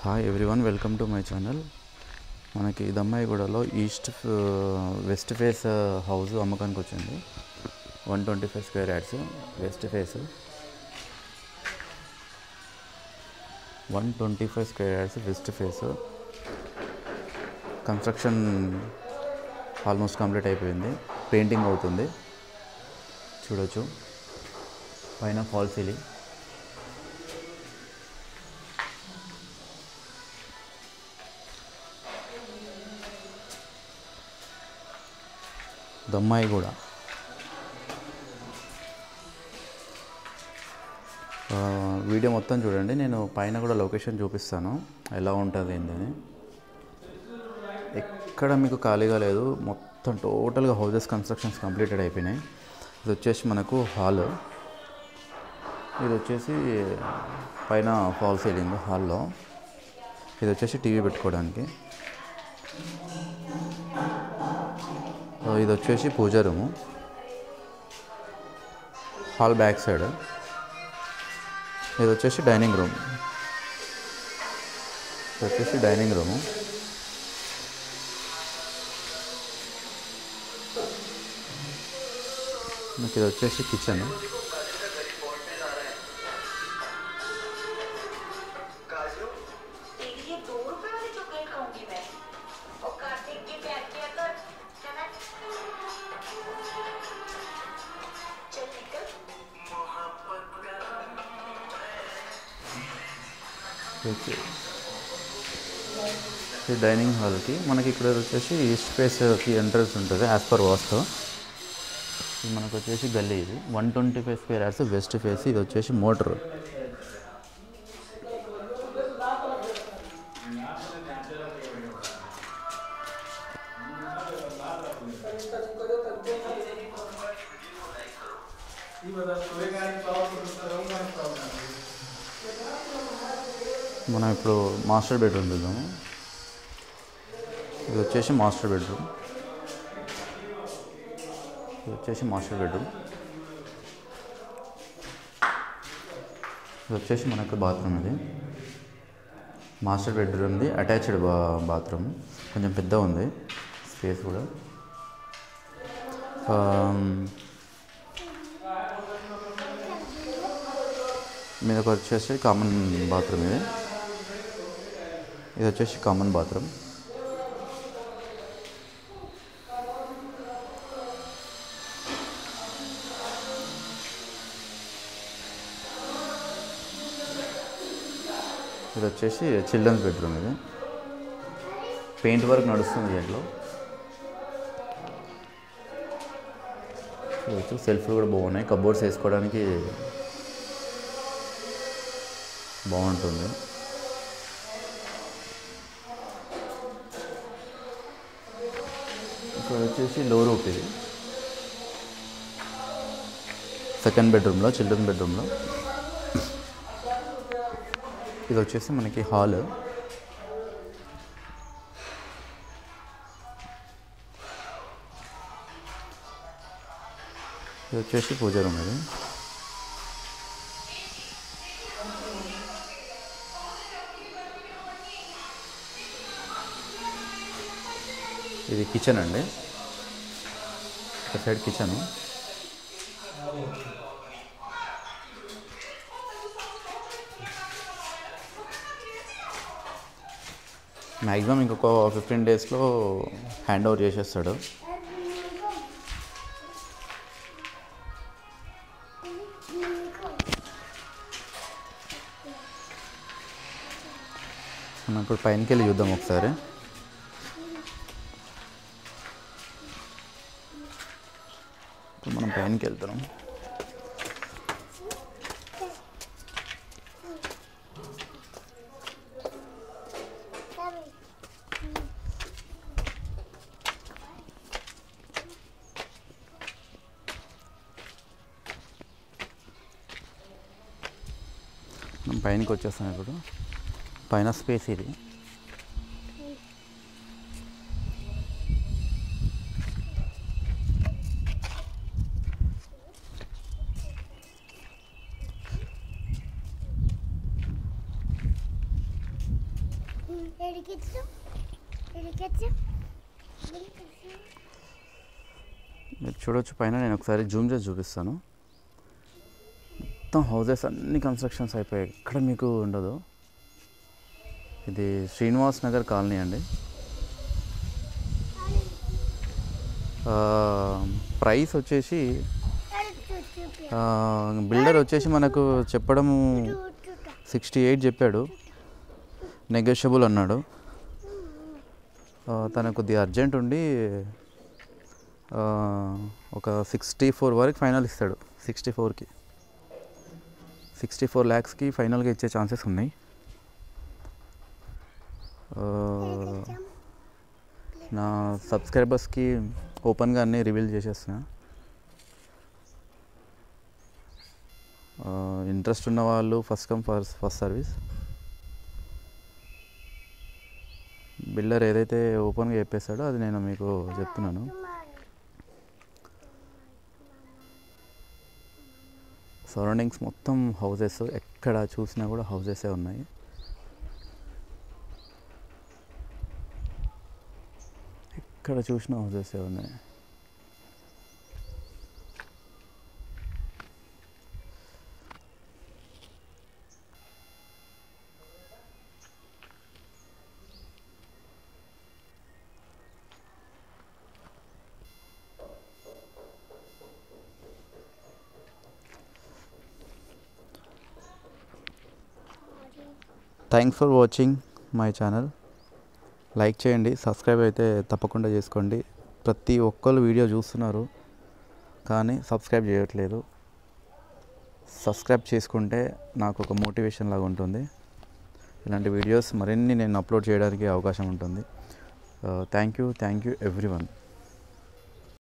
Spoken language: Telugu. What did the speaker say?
hi everyone welcome to my channel మనకి దమ్మాయిగూడలో ఈస్ట్ వెస్ట్ ఫేస్ హౌస్ అమ్మకానికి వచ్చింది one twenty five square yards west face one twenty five square yards west face construction almost complete అయిపోయింది పెయింటింగ్ అవుతుంది చూడొచ్చు పైన ఫాల్ సీలింగ్ దమ్మాయి కూడా ఆ, వీడియో మొత్తం చూడండి నేను పైన కూడా లొకేషన్ చూపిస్తాను ఎలా ఉంటుంది ఏంటని ఎక్కడ మీకు ఖాళీగా లేదు మొత్తం టోటల్గా హౌజెస్ కన్స్ట్రక్షన్స్ కంప్లీటెడ్ అయిపోయినాయి ఇది వచ్చేసి మనకు హాల్ ఇది వచ్చేసి పైన ఫాల్ సీలింగ్ హాల్లో ఇది వచ్చేసి టీవీ పెట్టుకోవడానికి సో ఇది వచ్చేసి puja room hall back side ఇది వచ్చేసి డైనింగ్ రూమ్ ఇది వచ్చేసి డైనింగ్ రూము మీకు ఇది వచ్చేసి కిచెన్ तेरी ये दो रुपए वाली चॉकलेट खाऊंगी मैं और कार्तिक की पैक किया कर है ना चल निकल ఈ డైనింగ్ హాల్కి మనకి ఇక్కడ వచ్చేసి ఈస్ట్ ఫేస్కి ఎంట్రన్స్ ఉంటుంది యాజ్ పర్ వాస్తు ఇది మనకు వచ్చేసి గల్లీ ఇది one twenty five square yards west face ఇది వచ్చేసి మోటర్ మనం ఇప్పుడు మాస్టర్ బెడ్రూమ్ చూద్దాము ఇది వచ్చేసి మాస్టర్ బెడ్రూమ్ ఇది వచ్చేసి మాస్టర్ బెడ్రూమ్ ఇది వచ్చేసి మనకు బాత్రూమ్ ఇది మాస్టర్ బెడ్రూమ్ది అటాచ్డ్ బా బాత్రూమ్ కొంచెం పెద్ద ఉంది స్పేస్ కూడా ఆమ్, మీదకి వచ్చేసి కామన్ బాత్రూమ్ ఇది ఇది వచ్చేసి కామన్ బాత్రూమ్ ఇది వచ్చేసి చిల్డ్రన్స్ బెడ్రూమ్ ఇది పెయింట్ వర్క్ నడుస్తుంది దీంట్లో చూడొచ్చు సెల్ఫ్లు కూడా బాగున్నాయి కబోర్డ్స్ వేసుకోవడానికి బాగుంటుంది ఇక్కడ వచ్చేసి లో రూప్ ఇది సెకండ్ బెడ్రూమ్లో చిల్డ్రన్ బెడ్రూమ్లో ఇది వచ్చేసి మనకి హాల్ ఇది వచ్చేసి పూజ రూమ్ ఇది ఇది కిచెన్ అండి ఒక సైడ్ కిచెన్ మ్యాక్సిమం ఇంకొక ఫిఫ్టీన్ డేస్లో హ్యాండ్ ఓవర్ చేసేస్తాడు మనం ఇప్పుడు పైనకి వెళ్ళి చూద్దాం ఒకసారి ఇప్పుడు మనం పైనకి వెళ్తున్నాం మనం పైనకి వచ్చేస్తాం ఇప్పుడు పైన స్పేస్ ఇది ఎడికిచ్చు ఎడికిచ్చు మీరు చూడొచ్చు పైన నేను ఒకసారి జూమ్ చేసి చూపిస్తాను మొత్తం హౌసెస్ అన్ని కన్స్ట్రక్షన్స్ అయిపోయాయి ఎక్కడ మీకు ఉండదు ఇది శ్రీనివాస్ నగర్ కాలనీ అండి ప్రైస్ వచ్చేసి బిల్డర్ వచ్చేసి మనకు చెప్పడం సిక్స్టీ ఎయిట్ చెప్పాడు నెగోషియబుల్ అన్నాడు ఆ, తనకు కొద్దిగా అర్జెంట్ ఉండి ఆ, ఒక సిక్స్టీ ఫోర్ వరకు ఫైనల్ ఇస్తాడు సిక్స్టీ ఫోర్కి సిక్స్టీ ఫోర్ ల్యాక్స్కి ఫైనల్గా ఇచ్చే ఛాన్సెస్ ఉన్నాయి ఆ, నా సబ్స్క్రైబర్స్కి ఓపెన్గా అన్నీ రివీల్ చేసేస్తున్నా ఇంట్రెస్ట్ ఉన్న వాళ్ళు first come first first service builder ఏదైతే ఓపెన్గా చెప్పేస్తాడో అది నేను మీకు చెప్తున్నాను సరౌండింగ్స్ మొత్తం హౌసెస్ ఎక్కడ చూసినా కూడా హౌసెసే ఉన్నాయి ఎక్కడ చూసినా హౌసెసే ఉన్నాయి thanks for watching my channel like చేయండి సబ్స్క్రైబ్ అయితే తప్పకుండా చేసుకోండి ప్రతి ఒక్కరు వీడియో చూస్తున్నారు కానీ సబ్స్క్రైబ్ చేయట్లేదు సబ్స్క్రైబ్ చేసుకుంటే నాకు ఒక మోటివేషన్ లాగా ఉంటుంది ఇలాంటి వీడియోస్ మరిన్ని నేను అప్లోడ్ చేయడానికి అవకాశం ఉంటుంది thank you thank you every one